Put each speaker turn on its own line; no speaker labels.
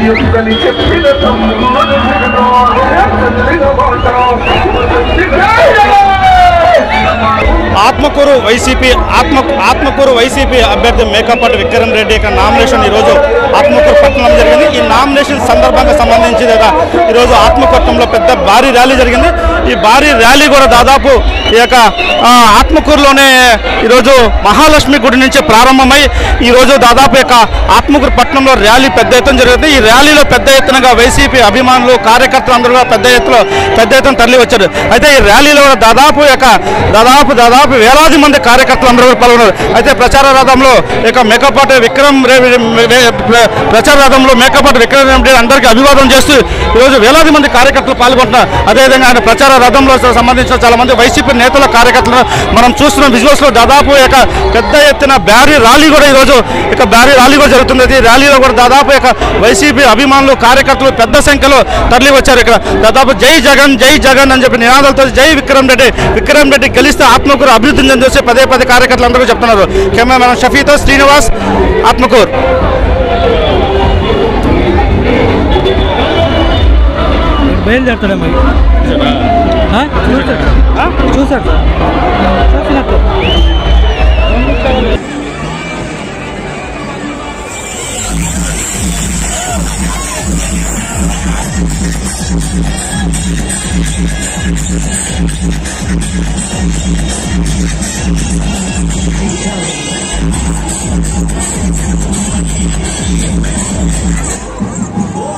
యుద్ధని చెప్పిన తమ్ముడు జగదో
ఆత్మకూరు వైసీపీ ఆత్మ ఆత్మకూరు వైసీపీ అభ్యర్థి మేకపాటి విక్రమ్ రెడ్డి యొక్క నామినేషన్ ఈరోజు ఆత్మకూరు పట్టణం జరిగింది ఈ నామినేషన్ సందర్భంగా సంబంధించి లేదా ఈరోజు ఆత్మకూరులో పెద్ద భారీ ర్యాలీ జరిగింది ఈ భారీ ర్యాలీ కూడా దాదాపు ఈ యొక్క ఆ, ఆత్మకూరులోనే ఈరోజు మహాలక్ష్మి గుడి నుంచి ప్రారంభమై ఈరోజు దాదాపు యొక్క ఆత్మకూరు పట్టణంలో ర్యాలీ పెద్ద ఎత్తున జరుగుతుంది ఈ ర్యాలీలో పెద్ద ఎత్తునగా వైసీపీ అభిమానులు కార్యకర్తలు అందరూ కూడా పెద్ద ఎత్తులో పెద్ద ఎత్తున తరలి వచ్చారు అయితే ఈ ర్యాలీలో కూడా దాదాపు యొక్క దాదాపు దాదాపు వేలాది మంది కార్యకర్తలు అందరూ కూడా పాల్గొన్నారు అయితే ప్రచార రథంలో ఇక మేకపాటి విక్రమ్ రే- రే- ప్ర- ప్రచార రథంలో మేకపాటి విక్రమ్ రెడ్డి అందరికీ అభివాదం చేస్తూ ఈరోజు వేలాది మంది కార్యకర్తలు పాల్గొంటున్నారు అదేవిధంగా ఆయన ప్రచార రథంలో సంబంధించిన చాలా మంది వైసీపీ నేతల కార్యకర్తలు మనం చూస్తున్న విజువల్స్ లో దాదాపు ఇక పెద్ద ఎత్తున బ్యారీ ర్యాలీ కూడా ఈరోజు ఇక బ్యారీ ర్యాలీ కూడా జరుగుతుంది ఈ ర్యాలీలో కూడా దాదాపు ఇక వైసీపీ అభిమానులు కార్యకర్తలు పెద్ద సంఖ్యలో తరలి వచ్చారు ఇక్కడ దాదాపు జై జగన్ జై జగన్ అని చెప్పి నినాదాలతో జై విక్రమ్ రెడ్డి విక్రమ్ రెడ్డి గెలిస్తే ఆత్మకూరు అభివృద్ధి చెందేసి పదే పదే కార్యకర్తలు అందరూ చెప్తున్నారు కెమెరామెన్ షఫీతో శ్రీనివాస్ ఆత్మకూరు
బయలుదేరుతాడే మరి ఆ? చూస్తాడు చూస్తాడు చూసినట్టు
ఓ